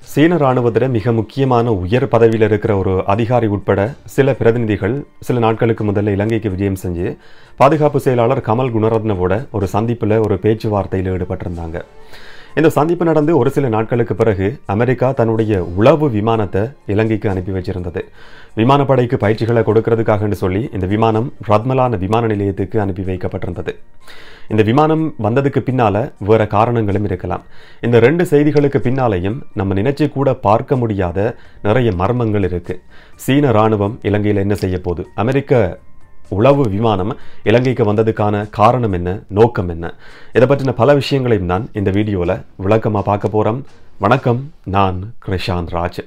சீன ராணுவத்தில் மிக முக்கியமான உயர் பதவியில் இருக்கிற ஒரு அதிகாரி உட்பட சில பிரதிநிதிகள் சில நாட்களுக்கு முதல்ல இலங்கைக்கு விஜயம் செஞ்சு பாதுகாப்பு செயலாளர் கமல் குணரத்னவோட ஒரு சந்திப்பில் ஒரு பேச்சுவார்த்தையில் ஈடுபட்டிருந்தாங்க இந்த சந்திப்பு நடந்து ஒரு சில நாட்களுக்கு பிறகு அமெரிக்கா தன்னுடைய உளவு விமானத்தை இலங்கைக்கு அனுப்பி வச்சிருந்தது விமானப்படைக்கு பயிற்சிகளை கொடுக்கறதுக்காகன்னு சொல்லி இந்த விமானம் ரத்மலான விமான நிலையத்துக்கு அனுப்பி வைக்கப்பட்டிருந்தது இந்த விமானம் வந்ததுக்கு பின்னால வேற காரணங்களும் இருக்கலாம் இந்த ரெண்டு செய்திகளுக்கு பின்னாலேயும் நம்ம நினைச்சு கூட பார்க்க முடியாத நிறைய மர்மங்கள் இருக்கு சீன ராணுவம் இலங்கையில் என்ன செய்ய போகுது அமெரிக்க உளவு விமானம் இலங்கைக்கு வந்ததுக்கான காரணம் என்ன நோக்கம் என்ன இதை பற்றின பல விஷயங்களையும் தான் இந்த வீடியோவில் விளக்கமாக பார்க்க போகிறோம் வணக்கம் நான் கிருஷாந்த் ராஜ்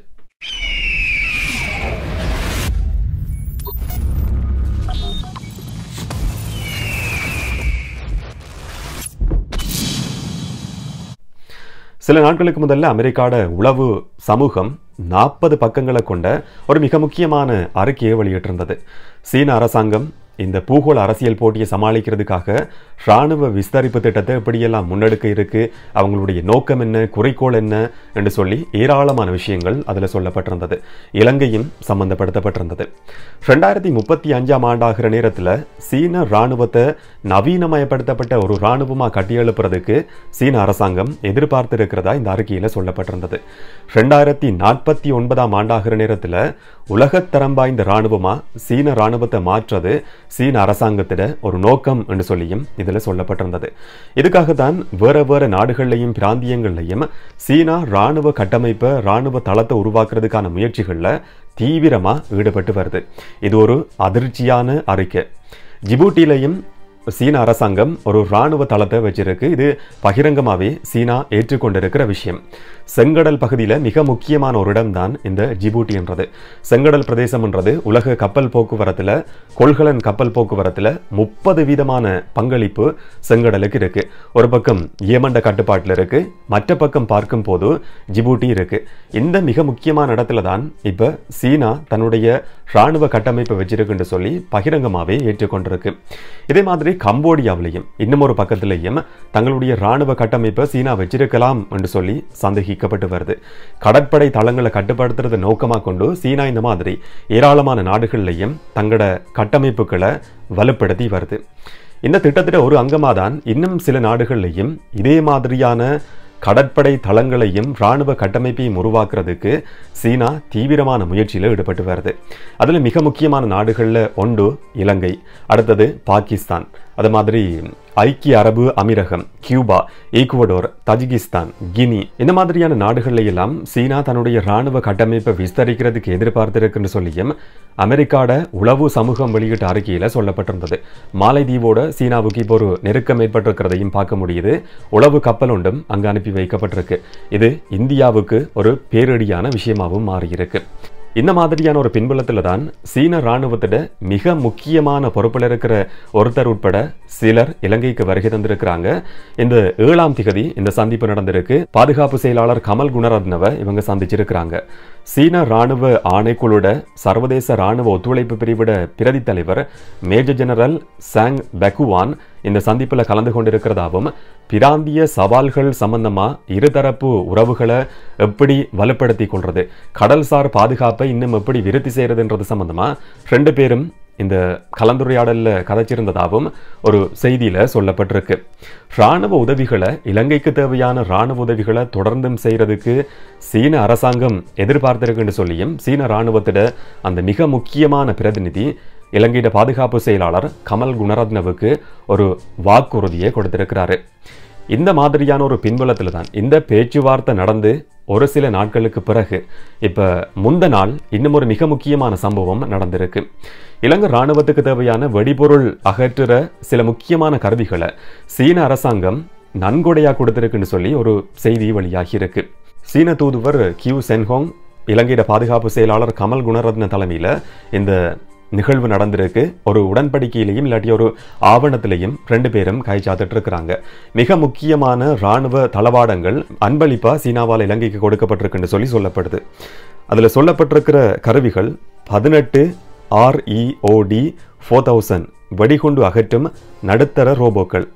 சில நாட்களுக்கு முதல்ல அமெரிக்காட உளவு சமூகம் நாற்பது பக்கங்களை கொண்ட ஒரு மிக முக்கியமான அறிக்கையை வெளியிட்டிருந்தது சீன அரசாங்கம் இந்த பூகோள அரசியல் போட்டியை சமாளிக்கிறதுக்காக இராணுவ விஸ்தரிப்பு திட்டத்தை எப்படியெல்லாம் முன்னெடுக்க இருக்கு அவங்களுடைய நோக்கம் என்ன குறிக்கோள் என்ன என்று சொல்லி ஏராளமான விஷயங்கள் அதில் சொல்லப்பட்டிருந்தது இலங்கையும் சம்பந்தப்படுத்தப்பட்டிருந்தது ரெண்டாயிரத்தி முப்பத்தி அஞ்சாம் ஆண்டாகிற நேரத்தில் சீன இராணுவத்தை நவீனமயப்படுத்தப்பட்ட ஒரு இராணுவமாக கட்டியெழுப்புறதுக்கு சீன அரசாங்கம் எதிர்பார்த்திருக்கிறதா இந்த அறிக்கையில் சொல்லப்பட்டிருந்தது ரெண்டாயிரத்தி நாற்பத்தி ஒன்பதாம் ஆண்டாகிற நேரத்தில் உலகத்தரம் வாய்ந்த இராணுவமாக சீன இராணுவத்தை மாற்றுறது சீன அரசாங்கத்திட ஒரு நோக்கம் என்று சொல்லியும் இதில் சொல்லப்பட்டிருந்தது இதுக்காக தான் வேற வேற நாடுகள்லையும் பிராந்தியங்கள்லையும் சீனா இராணுவ கட்டமைப்பை இராணுவ தளத்தை உருவாக்குறதுக்கான முயற்சிகளில் தீவிரமாக ஈடுபட்டு வருது இது ஒரு அதிர்ச்சியான அறிக்கை ஜிபூட்டிலையும் சீன அரசாங்கம் ஒரு இராணுவ தளத்தை வச்சிருக்கு இது பகிரங்கமாகவே சீனா ஏற்றுக்கொண்டிருக்கிற விஷயம் செங்கடல் பகுதியில் மிக முக்கியமான ஒரு இடம்தான் இந்த ஜிபூட்டி என்றது செங்கடல் பிரதேசம்ன்றது உலக கப்பல் போக்குவரத்தில் கொள்கலன் கப்பல் போக்குவரத்தில் முப்பது வீதமான பங்களிப்பு செங்கடலுக்கு இருக்கு ஒரு பக்கம் ஏமண்ட கட்டுப்பாட்டில் இருக்கு மற்ற பக்கம் பார்க்கும் போது ஜிபூட்டி இருக்கு இந்த மிக முக்கியமான இடத்துல தான் இப்போ சீனா தன்னுடைய இராணுவ கட்டமைப்பை வச்சிருக்குன்னு சொல்லி பகிரங்கமாகவே ஏற்றுக்கொண்டிருக்கு இதே மாதிரி கம்போடியாவிலையும் இன்னும் ஒரு பக்கத்திலையும் தங்களுடைய இராணுவ கட்டமைப்பை சீனா வச்சிருக்கலாம் என்று சொல்லி சந்தேகிக்கப்பட்டு வருது கடற்படை தளங்களை கட்டுப்படுத்துறதை நோக்கமாக கொண்டு சீனா இந்த மாதிரி ஏராளமான நாடுகள்லையும் தங்களோட கட்டமைப்புகளை வலுப்படுத்தி வருது இந்த திட்டத்திட்ட ஒரு அங்கமாக தான் இன்னும் சில நாடுகள்லையும் இதே மாதிரியான கடற்படை தளங்களையும் இராணுவ கட்டமைப்பையும் உருவாக்குறதுக்கு சீனா தீவிரமான முயற்சியில் ஈடுபட்டு வருது அதில் மிக முக்கியமான நாடுகளில் ஒன்று இலங்கை அடுத்தது பாகிஸ்தான் அது மாதிரி ஐக்கிய அரபு அமீரகம் கியூபா ஈக்குவடோர் தஜிகிஸ்தான் கினி இந்த மாதிரியான நாடுகள்ல எல்லாம் சீனா தன்னுடைய இராணுவ கட்டமைப்பை விஸ்தரிக்கிறதுக்கு எதிர்பார்த்திருக்குன்னு சொல்லியும் அமெரிக்காட உளவு சமூகம் வெளியிட்ட அறிக்கையில் சொல்லப்பட்டிருந்தது மாலைதீவோட சீனாவுக்கு இப்போ ஒரு நெருக்கம் ஏற்பட்டிருக்கிறதையும் பார்க்க முடியுது உளவு கப்பல் ஒன்றும் அங்கு அனுப்பி வைக்கப்பட்டிருக்கு இது இந்தியாவுக்கு ஒரு பேரடியான விஷயமாகவும் மாறியிருக்கு இந்த மாதிரியான ஒரு பின்புலத்தில் தான் சீன இராணுவத்திட மிக முக்கியமான பொறுப்பில் இருக்கிற ஒருத்தர் உட்பட சிலர் இலங்கைக்கு வருகை தந்திருக்கிறாங்க இந்த ஏழாம் திகதி இந்த சந்திப்பு நடந்திருக்கு பாதுகாப்பு செயலாளர் கமல் குணரத்னவை இவங்க சந்திச்சிருக்கிறாங்க சீன இராணுவ ஆணைக்குழுட சர்வதேச இராணுவ ஒத்துழைப்பு பிரிவிட பிரதி தலைவர் மேஜர் ஜெனரல் சாங் பெக்குவான் இந்த சந்திப்பில் கலந்து கொண்டிருக்கிறதாவும் பிராந்திய சவால்கள் சம்பந்தமா இருதரப்பு உறவுகளை எப்படி வலுப்படுத்தி கொள்றது கடல்சார் பாதுகாப்பை இன்னும் எப்படி விருத்தி செய்யறதுன்றது சம்பந்தமா ரெண்டு பேரும் இந்த கலந்துரையாடலில் கதைச்சிருந்ததாகவும் ஒரு செய்தியில் சொல்லப்பட்டிருக்கு இராணுவ உதவிகளை இலங்கைக்கு தேவையான இராணுவ உதவிகளை தொடர்ந்தும் செய்கிறதுக்கு சீன அரசாங்கம் எதிர்பார்த்திருக்குன்னு சொல்லியும் சீன இராணுவத்திட அந்த மிக முக்கியமான பிரதிநிதி இலங்கையிட பாதுகாப்பு செயலாளர் கமல் குணரத்னவுக்கு ஒரு வாக்குறுதியை கொடுத்திருக்கிறாரு இந்த மாதிரியான ஒரு பின்புலத்தில் தான் இந்த பேச்சுவார்த்தை நடந்து ஒரு சில நாட்களுக்கு பிறகு இப்போ முந்த நாள் இன்னும் ஒரு மிக முக்கியமான சம்பவம் நடந்திருக்கு இலங்கை இராணுவத்துக்கு தேவையான வெடிபொருள் அகற்றுற சில முக்கியமான கருவிகளை சீன அரசாங்கம் நன்கொடையாக கொடுத்திருக்குன்னு சொல்லி ஒரு செய்தி வெளியாகி இருக்கு சீன தூதுவர் கியூ சென்ஹோங் இலங்கையோட பாதுகாப்பு செயலாளர் கமல் குணரத்ன தலைமையில் இந்த நிகழ்வு நடந்திருக்கு ஒரு உடன்படிக்கையிலையும் இல்லாட்டி ஒரு ஆவணத்திலையும் ரெண்டு பேரும் கைச்சாத்துட்டு இருக்கிறாங்க மிக முக்கியமான இராணுவ தளவாடங்கள் அன்பளிப்பா சீனாவால் இலங்கைக்கு கொடுக்கப்பட்டிருக்குன்னு சொல்லி சொல்லப்படுது அதில் சொல்லப்பட்டிருக்கிற கருவிகள் பதினெட்டு ஆர்இஓடி ஃபோர் தௌசண்ட் வெடிகுண்டு அகற்றும் நடுத்தர ரோபோக்கள்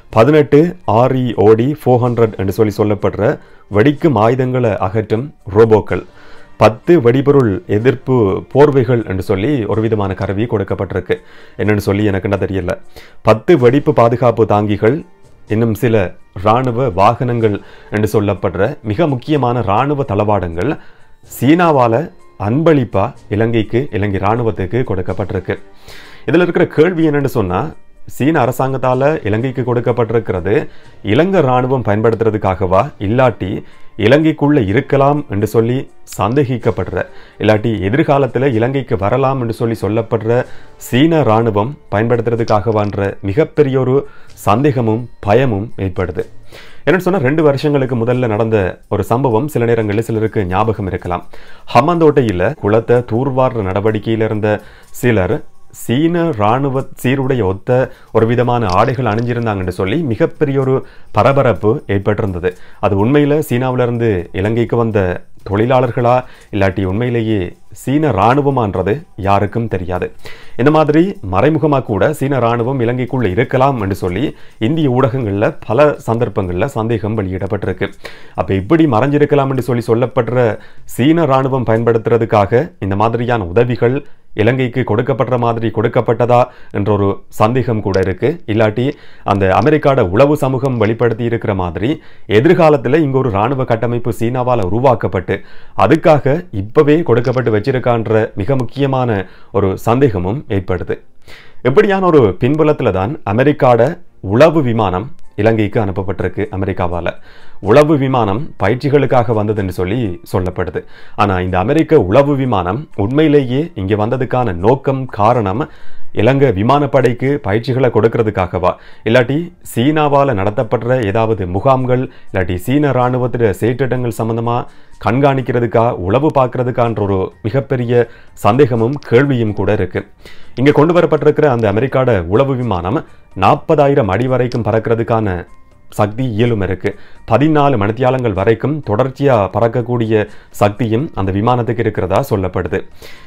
பதினெட்டு ஆர்இஓடி ஃபோர் ஹண்ட்ரட் என்று சொல்லி சொல்லப்படுற வெடிக்கும் ஆயுதங்களை அகற்றும் ரோபோக்கள் பத்து வெடிபொருள் எதிர்ப்பு போர்வைகள் என்று சொல்லி ஒரு விதமான கருவி கொடுக்கப்பட்டிருக்கு என்னன்னு சொல்லி எனக்கு என்ன தெரியல பத்து வெடிப்பு பாதுகாப்பு தாங்கிகள் இன்னும் சில இராணுவ வாகனங்கள் என்று சொல்லப்படுற மிக முக்கியமான இராணுவ தளவாடங்கள் சீனாவால அன்பளிப்பா இலங்கைக்கு இலங்கை இராணுவத்துக்கு கொடுக்கப்பட்டிருக்கு இதில் இருக்கிற கேள்வி என்னன்னு சொன்னா சீன அரசாங்கத்தால இலங்கைக்கு கொடுக்கப்பட்டிருக்கிறது இலங்கை இராணுவம் பயன்படுத்துறதுக்காகவா இல்லாட்டி இலங்கைக்குள்ள இருக்கலாம் என்று சொல்லி சந்தேகிக்கப்படுற இல்லாட்டி எதிர்காலத்தில் இலங்கைக்கு வரலாம் என்று சொல்லி சொல்லப்படுற சீன இராணுவம் பயன்படுத்துறதுக்காகவான்ற மிகப்பெரிய ஒரு சந்தேகமும் பயமும் ஏற்படுது என்னன்னு சொன்னால் ரெண்டு வருஷங்களுக்கு முதல்ல நடந்த ஒரு சம்பவம் சில நேரங்களில் சிலருக்கு ஞாபகம் இருக்கலாம் ஹம்மந்தோட்டையில் குளத்தை தூர்வார நடவடிக்கையில் இருந்த சிலர் சீன இராணுவ சீருடைய ஒத்த ஒரு விதமான ஆடைகள் அணிஞ்சிருந்தாங்கன்னு சொல்லி மிகப்பெரிய ஒரு பரபரப்பு ஏற்பட்டிருந்தது அது உண்மையில் சீனாவிலிருந்து இலங்கைக்கு வந்த தொழிலாளர்களா இல்லாட்டி உண்மையிலேயே சீன இராணுவமான்றது யாருக்கும் தெரியாது இந்த மாதிரி மறைமுகமாக கூட சீன இராணுவம் இலங்கைக்குள்ள இருக்கலாம் என்று சொல்லி இந்திய ஊடகங்களில் பல சந்தர்ப்பங்களில் சந்தேகம் வெளியிடப்பட்டிருக்கு அப்போ இப்படி மறைஞ்சிருக்கலாம் என்று சொல்லி சொல்லப்படுற சீன இராணுவம் பயன்படுத்துறதுக்காக இந்த மாதிரியான உதவிகள் இலங்கைக்கு கொடுக்கப்படுற மாதிரி கொடுக்கப்பட்டதா என்ற ஒரு சந்தேகம் கூட இருக்கு இல்லாட்டி அந்த அமெரிக்காட உளவு சமூகம் வெளிப்படுத்தி இருக்கிற மாதிரி எதிர்காலத்தில் இங்க ஒரு இராணுவ கட்டமைப்பு சீனாவால் உருவாக்கப்பட்டு அதுக்காக இப்பவே கொடுக்கப்பட்டு வச்சிருக்கான்ற மிக முக்கியமான ஒரு சந்தேகமும் ஏற்படுது இப்படியான ஒரு பின்புலத்தில் தான் அமெரிக்காட உளவு விமானம் இலங்கைக்கு அனுப்பப்பட்டிருக்கு அமெரிக்காவால் உளவு விமானம் பயிற்சிகளுக்காக வந்ததுன்னு சொல்லி சொல்லப்படுது ஆனால் இந்த அமெரிக்க உளவு விமானம் உண்மையிலேயே இங்கே வந்ததுக்கான நோக்கம் காரணம் இலங்கை விமானப்படைக்கு பயிற்சிகளை கொடுக்கறதுக்காகவா இல்லாட்டி சீனாவால் நடத்தப்படுற ஏதாவது முகாம்கள் இல்லாட்டி சீன இராணுவத்திட செயற்றிட்டங்கள் சம்பந்தமாக கண்காணிக்கிறதுக்கா உளவு பார்க்கறதுக்கான்ற ஒரு மிகப்பெரிய சந்தேகமும் கேள்வியும் கூட இருக்கு இங்கே கொண்டு வரப்பட்டிருக்கிற அந்த அமெரிக்காட உளவு விமானம் நாற்பதாயிரம் அடி வரைக்கும் பறக்கிறதுக்கான சக்தி இயலும் இருக்கு பதினாலு மணித்தியாலங்கள் வரைக்கும் தொடர்ச்சியாக பறக்கக்கூடிய சக்தியும் அந்த விமானத்துக்கு இருக்கிறதா சொல்லப்படுது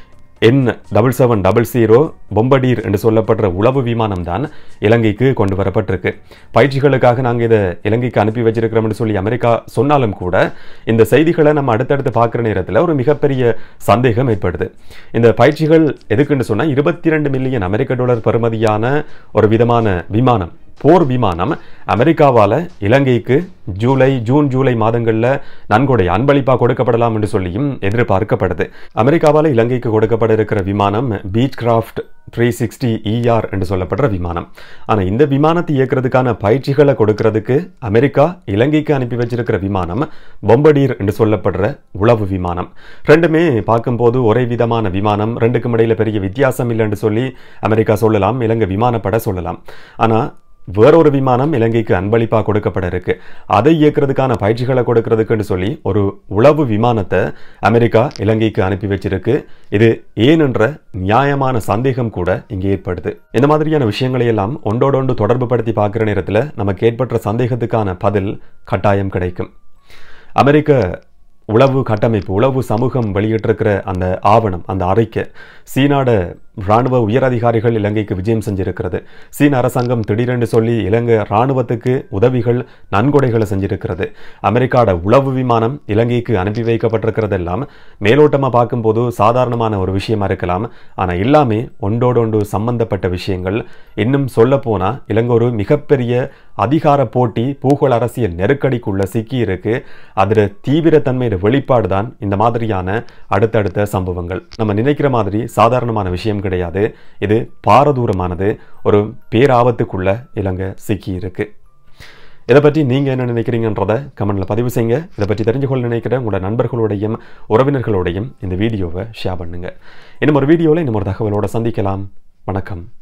N double seven double zero Bombardier என்று சொல்லப்படுற உளவு விமானம் தான் இலங்கைக்கு கொண்டு வரப்பட்டிருக்கு பயிற்சிகளுக்காக நாங்கள் இதை இலங்கைக்கு அனுப்பி வச்சிருக்கிறோம்னு சொல்லி அமெரிக்கா சொன்னாலும் கூட இந்த செய்திகளை நம்ம அடுத்தடுத்து பார்க்குற நேரத்தில் ஒரு மிகப்பெரிய சந்தேகம் ஏற்படுது இந்த பயிற்சிகள் எதுக்குன்னு சொன்னால் இருபத்தி ரெண்டு மில்லியன் அமெரிக்க டாலர் பெறுமதியான ஒரு விதமான விமானம் போர் விமானம் அமெரிக்காவால் இலங்கைக்கு ஜூலை ஜூன் ஜூலை மாதங்களில் நன்கொடை அன்பளிப்பாக கொடுக்கப்படலாம் என்று சொல்லியும் எதிர்பார்க்கப்படுது அமெரிக்காவால் இலங்கைக்கு கொடுக்கப்பட இருக்கிற விமானம் Beechcraft three sixty ER என்று சொல்லப்படுற விமானம் ஆனால் இந்த விமானத்தை இயக்கிறதுக்கான பயிற்சிகளை கொடுக்கறதுக்கு அமெரிக்கா இலங்கைக்கு அனுப்பி வச்சிருக்கிற விமானம் பொம்படீர் என்று சொல்லப்படுற உளவு விமானம் ரெண்டுமே பார்க்கும்போது ஒரே விதமான விமானம் ரெண்டுக்கும் இடையில பெரிய வித்தியாசம் இல்லைன்னு சொல்லி அமெரிக்கா சொல்லலாம் இலங்கை விமானப்பட சொல்லலாம் ஆனால் வேறொரு விமானம் இலங்கைக்கு அன்பளிப்பாக கொடுக்கப்பட இருக்கு அதை இயக்கிறதுக்கான பயிற்சிகளை கொடுக்கறதுக்குன்னு சொல்லி ஒரு உளவு விமானத்தை அமெரிக்கா இலங்கைக்கு அனுப்பி வச்சிருக்கு இது ஏனென்ற நியாயமான சந்தேகம் கூட இங்கே ஏற்படுது இந்த மாதிரியான விஷயங்களை எல்லாம் ஒன்றோடொன்று தொடர்பு படுத்தி பார்க்குற நேரத்தில் நமக்கு ஏற்பட்ட சந்தேகத்துக்கான பதில் கட்டாயம் கிடைக்கும் அமெரிக்க உளவு கட்டமைப்பு உளவு சமூகம் வெளியிட்டிருக்கிற அந்த ஆவணம் அந்த அறிக்கை சீனாட இராணுவ உயரதிகாரிகள் இலங்கைக்கு விஜயம் செஞ்சிருக்கிறது சீன அரசாங்கம் திடீரென்று சொல்லி இலங்கை இராணுவத்துக்கு உதவிகள் நன்கொடைகளை செஞ்சிருக்கிறது அமெரிக்காட உளவு விமானம் இலங்கைக்கு அனுப்பி வைக்கப்பட்டிருக்கிறதெல்லாம் மேலோட்டமாக பார்க்கும்போது சாதாரணமான ஒரு விஷயமா இருக்கலாம் ஆனால் எல்லாமே ஒன்றோடொன்று சம்பந்தப்பட்ட விஷயங்கள் இன்னும் சொல்ல போனால் இலங்கை ஒரு மிகப்பெரிய அதிகார போட்டி பூகோள அரசியல் நெருக்கடிக்குள்ள சிக்கி இருக்கு அதில் தீவிரத்தன்மையோட வெளிப்பாடு தான் இந்த மாதிரியான அடுத்தடுத்த சம்பவங்கள் நம்ம நினைக்கிற மாதிரி சாதாரணமான விஷயம் கிடையாது இது பாரதூரமானது ஒரு பேராபத்துக்குள்ள இலங்கை சிக்கி இருக்கு இதை பற்றி நீங்கள் என்ன நினைக்கிறீங்கன்றதை கமெண்ட்ல பதிவு செய்யுங்க இதை பற்றி தெரிஞ்சு கொள்ள நினைக்கிற உங்களோட நண்பர்களோடையும் உறவினர்களோடையும் இந்த வீடியோவை ஷேர் பண்ணுங்க இன்னும் ஒரு வீடியோவில் இன்னும் ஒரு தகவலோட சந்திக்கலாம் வணக்கம்